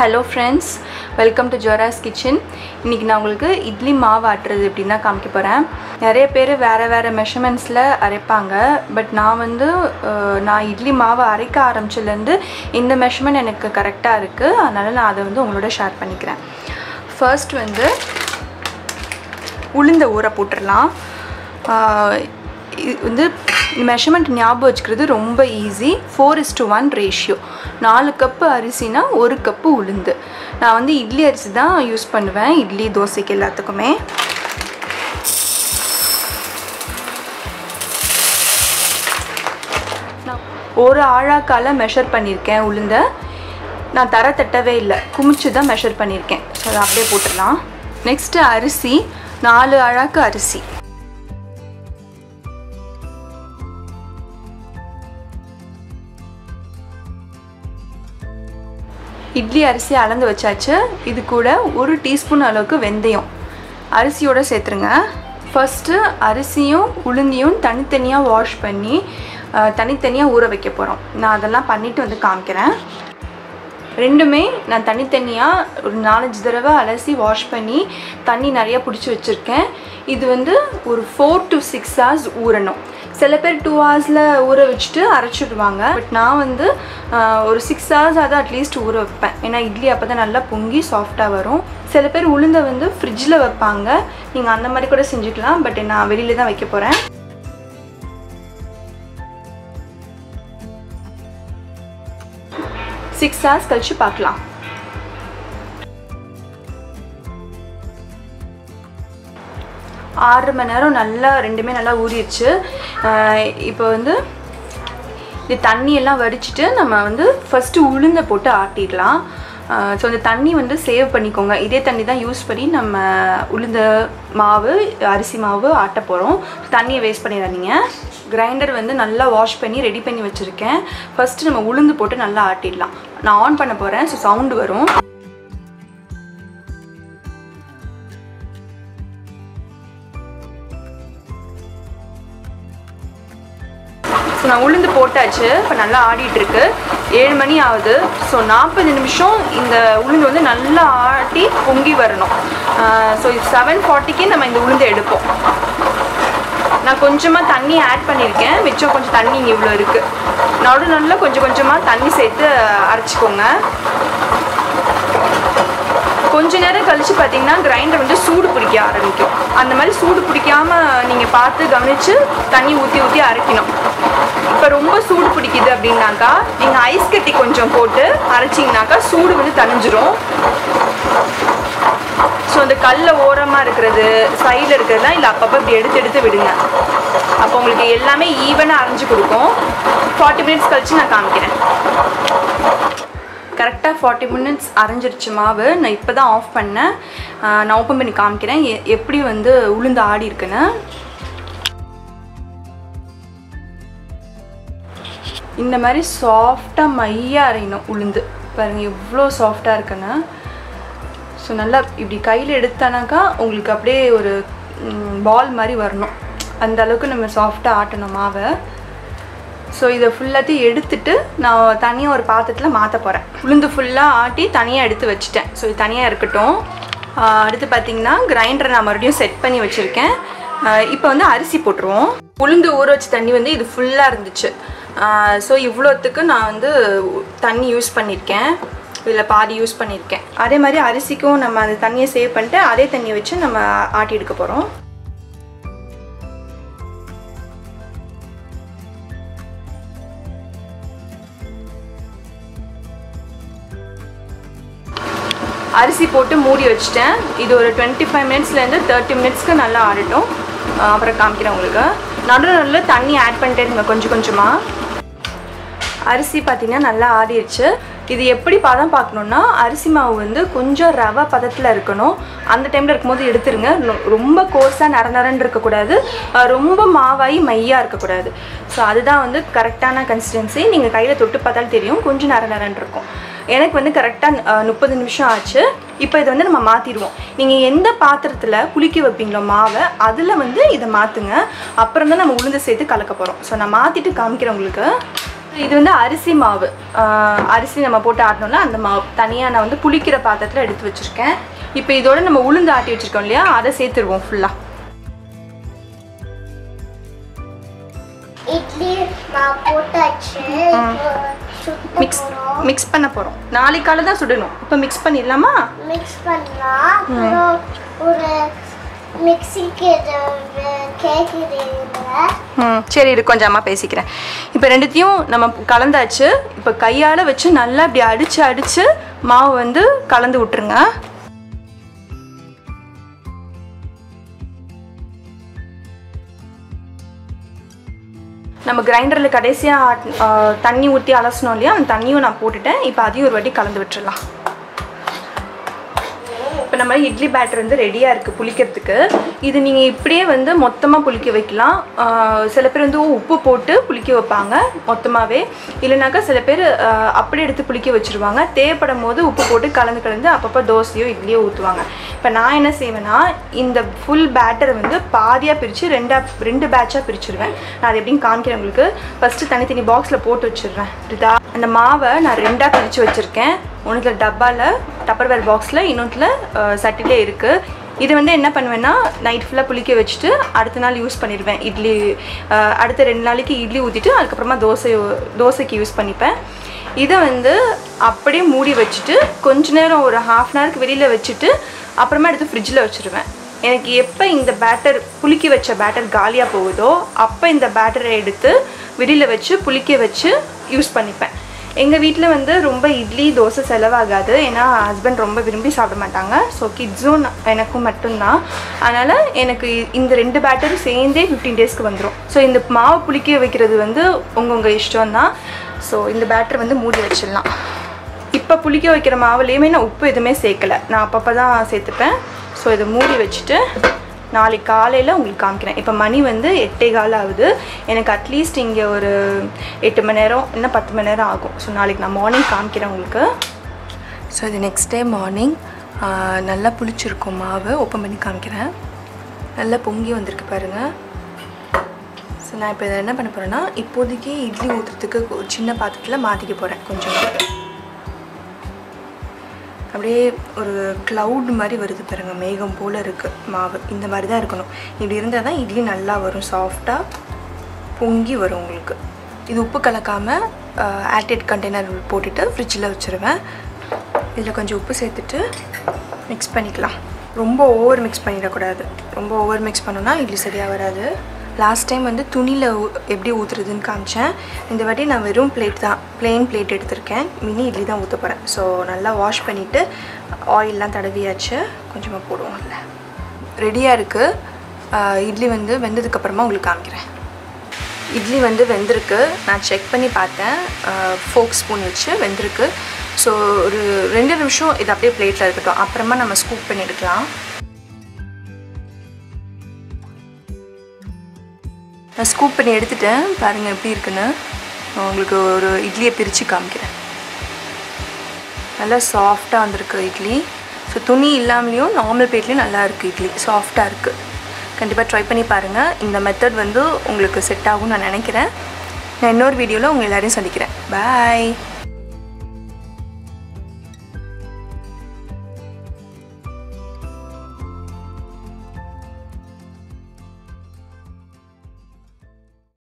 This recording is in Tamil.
hello friends welcome to Jora's kitchen இன்றைக்கி நான் உங்களுக்கு இட்லி மாவு ஆட்டுறது எப்படின்னு தான் காமிக்க போகிறேன் நிறைய பேர் வேறு வேறு மெஷர்மெண்ட்ஸில் அரைப்பாங்க பட் நான் வந்து அஹ், நான் இட்லி மாவு அரைக்க ஆரம்பிச்சதுலேருந்து இந்த மெஷர்மெண்ட் எனக்கு கரெக்டாக இருக்குது அதனால் நான் அதை வந்து உங்களோட ஷேர் பண்ணிக்கிறேன் ஃபர்ஸ்ட் வந்து உளுந்த ஊற போட்டுடலாம் ஆஹ் இது வந்து மெஷர்மெண்ட் ஞாபகம் வச்சுக்கிறது ரொம்ப easy four is to one ratio நாலு கப்பு அரிசினா ஒரு கப்பு உளுந்து நான் வந்து இட்லி அரிசி தான் யூஸ் பண்ணுவேன் இட்லி தோசைக்கு எல்லாத்துக்குமே நான் ஒரு ஆழாக்கால மெஷர் பண்ணியிருக்கேன் உளுந்த நான் தர தட்டவே இல்லை குமிச்சு தான் மெஷர் பண்ணியிருக்கேன் ஸோ அதை அப்படியே போட்டுடலாம் நெக்ஸ்ட்டு அரிசி நாலு அழாக்கு அரிசி இட்லி அரிசி அளந்து வச்சாச்சு இது கூட ஒரு டீஸ்பூன் அளவுக்கு வெந்தயம் அரிசியோட சேர்த்துருங்க ஃபஸ்ட்டு அரிசியும் உளுந்தையும் தனித்தனியாக வாஷ் பண்ணி அஹ், தனித்தனியாக ஊற வைக்க போகிறோம் நான் அதெல்லாம் பண்ணிவிட்டு வந்து காமிக்கிறேன் ரெண்டுமே நான் தனித்தனியாக ஒரு நாலஞ்சு தடவை அலசி வாஷ் பண்ணி தண்ணி நிறையா பிடிச்சி வச்சுருக்கேன் இது வந்து ஒரு ஃபோர் டு சிக்ஸ் ஹவர்ஸ் ஊறணும் சில பேர் டூ ஹவர்ஸில் ஊற வச்சுட்டு அரைச்சிடுவாங்க பட் நான் வந்து ஆஹ், ஒரு சிக்ஸ் ஹவர்ஸ் அதை அட்லீஸ்ட் ஊற வைப்பேன் ஏன்னா இட்லி அப்போ தான் நல்லா பொங்கி சாஃப்டாக வரும் சில பேர் உளுந்தை வந்து ஃப்ரிட்ஜில் வைப்பாங்க நீங்கள் அந்த மாதிரி கூட செஞ்சுக்கலாம் பட் நான் வெளியில தான் வைக்க போகிறேன் சிக்ஸ் ஹவர்ஸ் கழிச்சு பார்க்கலாம் ஆறு மணி நேரம் நல்லா ரெண்டுமே நல்லா ஊறிடுச்சு இப்போ வந்து இது தண்ணியெல்லாம் வடிச்சிட்டு நம்ம வந்து ஃபஸ்ட்டு உளுந்தை போட்டு ஆட்டிடலாம் ஸோ அந்த தண்ணி வந்து சேவ் பண்ணிக்கோங்க இதே தண்ணி தான் யூஸ் பண்ணி நம்ம உளுந்த மாவு அரிசி மாவு ஆட்ட போகிறோம் தண்ணியை வேஸ்ட் பண்ணிடாதீங்க கிரைண்டர் வந்து நல்லா வாஷ் பண்ணி ரெடி பண்ணி வச்சுருக்கேன் ஃபஸ்ட்டு நம்ம உளுந்து போட்டு நல்லா ஆட்டிடலாம் நான் ஆன் பண்ண போகிறேன் ஸோ சவுண்டு வரும் ஸோ நான் உளுந்து போட்டாச்சு இப்போ நல்லா ஆடிட்டு இருக்கு ஏழு மணி ஆகுது ஸோ நாற்பது நிமிஷம் இந்த உளுந்து வந்து நல்லா ஆட்டி பொங்கி வரணும் ஸோ செவன் ஃபார்ட்டிக்கு நம்ம இந்த உளுந்து எடுப்போம் நான் கொஞ்சமாக தண்ணி ஆட் பண்ணியிருக்கேன் மிச்சம் கொஞ்சம் தண்ணி இங்கே இவ்வளோ இருக்குது நடு நல்லா கொஞ்சம் கொஞ்சமாக தண்ணி சேர்த்து அரைச்சிக்கோங்க கொஞ்ச நேரம் கழிச்சு பார்த்தீங்கன்னா கிரைண்டர் வந்து சூடு பிடிக்க ஆரம்பிக்கும் அந்த மாதிரி சூடு பிடிக்காம நீங்கள் பார்த்து கவனித்து தண்ணி ஊற்றி ஊற்றி அரைக்கணும் இப்போ ரொம்ப சூடு பிடிக்குது அப்படின்னாக்கா நீங்கள் ஐஸ் கட்டி கொஞ்சம் போட்டு அரைச்சிங்கனாக்கா சூடு வந்து தணிஞ்சிரும் ஸோ அந்த கல்ல ஓரமாக இருக்கிறது சைடில் இருக்கிறதுலாம் இல்லை அப்பப்போ இப்படி எடுத்து எடுத்து விடுங்க அப்போ உங்களுக்கு எல்லாமே ஈவனாக அரைஞ்சு கொடுக்கும் ஃபார்ட்டி மினிட்ஸ் கழிச்சு நான் காமிக்கிறேன் கரெக்டாக ஃபார்ட்டி மினிட்ஸ் அரைஞ்சிருச்சு மாவு நான் இப்போ தான் ஆஃப் பண்ணேன் ஆஹ் நான் ஓப்பன் பண்ணி காமிக்கிறேன் எ- எப்படி வந்து உளுந்து ஆடி இருக்குன்னு இந்த மாதிரி சாஃப்டாக மையாக அரையணும் உளுந்து பாருங்கள் எவ்வளோ சாஃப்டாக இருக்குன்னு ஸோ நல்லா இப்படி கையில் எடுத்தானாக்கா உங்களுக்கு அப்படியே ஒரு பால் மாதிரி வரணும் அந்த அளவுக்கு நம்ம சாஃப்டாக ஆட்டணும் மாவை ஸோ இதை ஃபுல்லாத்தையும் எடுத்துட்டு நான் தனியாக ஒரு பாத்திரத்தில் மாற்ற போகிறேன் உளுந்து ஃபுல்லாக ஆட்டி தனியாக எடுத்து வச்சுட்டேன் ஸோ இது தனியாக இருக்கட்டும் ஆஹ் அடுத்து பார்த்தீங்கன்னா கிரைண்டரை நான் மறுபடியும் செட் பண்ணி வச்சுருக்கேன் இப்போ வந்து அரிசி போட்டுருவோம் உளுந்து ஊற வச்ச தண்ணி வந்து இது ஃபுல்லாக இருந்துச்சு ஸோ இவ்வளோத்துக்கு நான் வந்து தண்ணி யூஸ் பண்ணியிருக்கேன் இதில் பாதி யூஸ் பண்ணியிருக்கேன் அதே மாதிரி அரிசிக்கும் நம்ம அந்த தண்ணியை சேவ் பண்ணிட்டு அதே தண்ணியை வச்சு நம்ம ஆட்டி எடுக்க போகிறோம் அரிசி போட்டு மூடி வச்சுட்டேன் இது ஒரு டுவெண்ட்டி ஃபைவ் மினிட்ஸ்லேருந்து தேர்ட்டி மினிட்ஸ்க்கு நல்லா ஆடட்டும் அஹ் அப்புறம் காமிக்கிறேன் உங்களுக்கு நடுவில் நடுவில் தண்ணி ஆட் பண்ணிட்டே இருங்க கொஞ்சம் கொஞ்சமாக அரிசி பார்த்தீங்கன்னா நல்லா ஆடிடுச்சு இது எப்படி பதம் பார்க்கணுன்னா அரிசி மாவு வந்து கொஞ்சம் ரவை பதத்தில் இருக்கணும் அந்த டைமில் இருக்கும்போது எடுத்துருங்க ரொ- ரொம்ப கோர்ஸாக நர நரன்னு இருக்கக்கூடாது அஹ் ரொம்ப மாவாகி மையாக இருக்கக்கூடாது ஸோ அதுதான் வந்து கரெக்டான கன்சிஸ்டன்சி நீங்கள் கையில் தொட்டு பார்த்தாலும் தெரியும் கொஞ்சம் நர நரன்னு இருக்கும் எனக்கு வந்து கரெக்டாக முப்பது நிமிஷம் ஆச்சு இப்போ இதை வந்து நம்ம மாற்றிடுவோம் நீங்கள் எந்த பாத்திரத்தில் குளிக்க வைப்பீங்களோ மாவை அதில் வந்து இதை மாற்றுங்க அப்புறம் தான் நம்ம உளுந்து சேர்த்து கலக்க போகிறோம் ஸோ நான் மாற்றிட்டு காமிக்கிறேன் உங்களுக்கு இது வந்து அரிசி மாவு ஆஹ் அரிசி நம்ம போட்டு ஆட்டணும்ல அந்த மாவு தனியாக நான் வந்து புளிக்கிற பாத்திரத்தில் எடுத்து வச்சுருக்கேன் இப்போ இதோட நம்ம உளுந்து ஆட்டி வச்சுருக்கோம் இல்லையா அதை சேர்த்துருவோம் ஃபுல்லாக இட்லி மாவு போட்டாச்சு இப்போ சுத்த மிக்ஸ் போறோம் மிக்ஸ் பண்ண போகிறோம் நாளைக்கால தான் சுடணும் இப்போ மிக்ஸ் பண்ணிடலாமா மிக்ஸ் பண்ணலாம் அப்புறம் ஒரு மிக்சிக்கு கேட்குது ம் சரி இரு கொஞ்சம் அம்மா பேசிக்கிறேன் இப்போ ரெண்டுத்தையும் நம்ம கலந்தாச்சு இப்போ கையால் வச்சு நல்லா இப்படி அடித்து அடித்து மாவு வந்து கலந்து விட்டுருங்க நம்ம கிரைண்டரில் கடைசியாக தண்ணி ஊற்றி அலசணும் இல்லையா அந்த தண்ணியும் நான் போட்டுட்டேன் இப்போ அதையும் ஒரு வாட்டி கலந்து விட்டுறலாம் இப்போ நம்ம இட்லி பேட்டர் வந்து ரெடியாக இருக்குது புளிக்கிறதுக்கு இது நீங்கள் இப்படியே வந்து மொத்தமாக புளிக்க வைக்கலாம் ஆஹ் சில பேர் வந்து உப்பு போட்டு புளிக்க வைப்பாங்க மொத்தமாகவே இல்லைனாக்கா சில பேர் ஆஹ் அப்படியே எடுத்து புளிக்க வச்சுருவாங்க தேவைப்படும் போது உப்பு போட்டு கலந்து கலந்து அப்பப்போ தோசையோ இட்லியோ ஊற்றுவாங்க இப்போ நான் என்ன செய்வேன்னா இந்த ஃபுல் பேட்டரை வந்து பாதியாக பிரித்து ரெண்டா ரெண்டு பேட்சாக பிரிச்சுருவேன் நான் அது எப்படின்னு காமிக்கிறேன் உங்களுக்கு ஃபஸ்ட்டு தனித்தனி பாக்ஸில் போட்டு வச்சிடுறேன் புரியுதா அந்த மாவை நான் ரெண்டாக பிரித்து வச்சுருக்கேன் ஒன்றுத்தில் டப்பாவில் டப்பர்வேர் பாக்ஸில் இன்னொன்றில் சட்டிலே இருக்குது இது வந்து என்ன பண்ணுவேன்னா நைட் ஃபுல்லாக புளிக்க வச்சுட்டு அடுத்த நாள் யூஸ் பண்ணிடுவேன் இட்லி அஹ், அடுத்த ரெண்டு நாளைக்கு இட்லி ஊற்றிட்டு அதுக்கப்புறமா தோசை தோசைக்கு யூஸ் பண்ணிப்பேன் இதை வந்து அப்படியே மூடி வச்சுட்டு கொஞ்ச நேரம் ஒரு ஹாஃப் அன் ஹவருக்கு வெளியில் வச்சுட்டு அப்புறமா எடுத்து ஃப்ரிட்ஜில் வச்சுருவேன் எனக்கு எப்போ இந்த பேட்டர் புளிக்க வச்ச பேட்டர் காலியாக போகுதோ அப்போ இந்த பேட்டரை எடுத்து வெளியில் வச்சு புளிக்க வச்சு யூஸ் பண்ணிப்பேன் எங்கள் வீட்டில் வந்து ரொம்ப இட்லி தோசை செலவாகாது ஏன்னா ஹஸ்பண்ட் ரொம்ப விரும்பி சாப்பிட மாட்டாங்க ஸோ கிட்ஸும் எனக்கும் மட்டும்தான் அதனால் எனக்கு இந்த ரெண்டு பேட்டரும் சேர்ந்தே ஃபிஃப்டீன் டேஸ்க்கு வந்துடும் ஸோ இந்த மாவு புளிக்க வைக்கிறது வந்து உங்கள் உங்கள் இஷ்டம் தான் ஸோ இந்த பேட்டர் வந்து மூடி வச்சிடலாம் இப்போ புளிக்க வைக்கிற மாவுலேயுமே நான் உப்பு எதுவுமே சேர்க்கலை நான் அப்பப்போ தான் சேர்த்துப்பேன் ஸோ இதை மூடி வச்சுட்டு நாளைக்கு காலையில் உங்களுக்கு காமிக்கிறேன் இப்போ மணி வந்து எட்டே கால் ஆகுது எனக்கு அட்லீஸ்ட் இங்கே ஒரு எட்டு மணி நேரம் இல்லை பத்து மணி நேரம் ஆகும் ஸோ நாளைக்கு நான் மார்னிங் காமிக்கிறேன் உங்களுக்கு ஸோ இது நெக்ஸ்ட் டே மார்னிங் நல்லா புளிச்சிருக்கும் மாவு ஓப்பன் பண்ணி காமிக்கிறேன் நல்லா பொங்கி வந்திருக்கு பாருங்கள் ஸோ நான் இப்போ இதை என்ன பண்ண போகிறேன்னா இப்போதைக்கு இட்லி ஊற்றுறதுக்கு ஒரு சின்ன பாத்திரத்தில் மாற்றிக்க போகிறேன் கொஞ்சம் அப்படியே ஒரு க்ளவுட் மாதிரி வருது பாருங்க மேகம் போல் இருக்குது மாவு இந்த மாதிரி தான் இருக்கணும் இப்படி இருந்தால் தான் இட்லி நல்லா வரும் சாஃப்டாக பொங்கி வரும் உங்களுக்கு இது உப்பு கலக்காமல் ஆர்டேட் கண்டெய்னர் போட்டுட்டு ஃப்ரிட்ஜில் வச்சுருவேன் இதில் கொஞ்சம் உப்பு சேர்த்துட்டு மிக்ஸ் பண்ணிக்கலாம் ரொம்ப ஓவர் மிக்ஸ் பண்ணிடக்கூடாது ரொம்ப ஓவர் மிக்ஸ் பண்ணோன்னா இட்லி சரியாக வராது லாஸ்ட் டைம் வந்து துணியில் எப்படி ஊற்றுறதுன்னு காமிச்சேன் இந்த வாட்டி நான் வெறும் பிளேட் தான் plain பிளேட் எடுத்திருக்கேன் மினி இட்லி தான் ஊற்ற போகிறேன் ஸோ நல்லா வாஷ் பண்ணிவிட்டு ஆயிலெலாம் தடவியாச்சு கொஞ்சமாக போடுவோம் அதில் ரெடியாக இருக்குது இட்லி வந்து வெந்ததுக்கப்புறமா உங்களுக்கு காமிக்கிறேன் இட்லி வந்து வெந்திருக்கு நான் செக் பண்ணி பார்த்தேன் ஃபோக் ஸ்பூன் வச்சு வெந்திருக்கு ஸோ ஒரு ரெண்டு நிமிஷம் இது அப்படியே பிளேட்டில் இருக்கட்டும் அப்புறமா நம்ம ஸ்கூப் பண்ணி எடுக்கலாம் நான் ஸ்கூப் பண்ணி எடுத்துட்டேன் பாருங்கள் எப்படி இருக்குன்னு நான் உங்களுக்கு ஒரு இட்லியை பிரித்து காமிக்கிறேன் நல்லா சாஃப்டாக வந்திருக்கு இட்லி ஸோ துணி இல்லாமலேயும் நார்மல் பிளேட்லேயும் நல்லா இருக்குது இட்லி சாஃப்டாக இருக்குது கண்டிப்பாக ட்ரை பண்ணி பாருங்கள் இந்த மெத்தட் வந்து உங்களுக்கு செட் ஆகும்னு நான் நினைக்கிறேன் நான் இன்னொரு வீடியோவில் உங்கள் எல்லாரையும் சந்திக்கிறேன் பாய்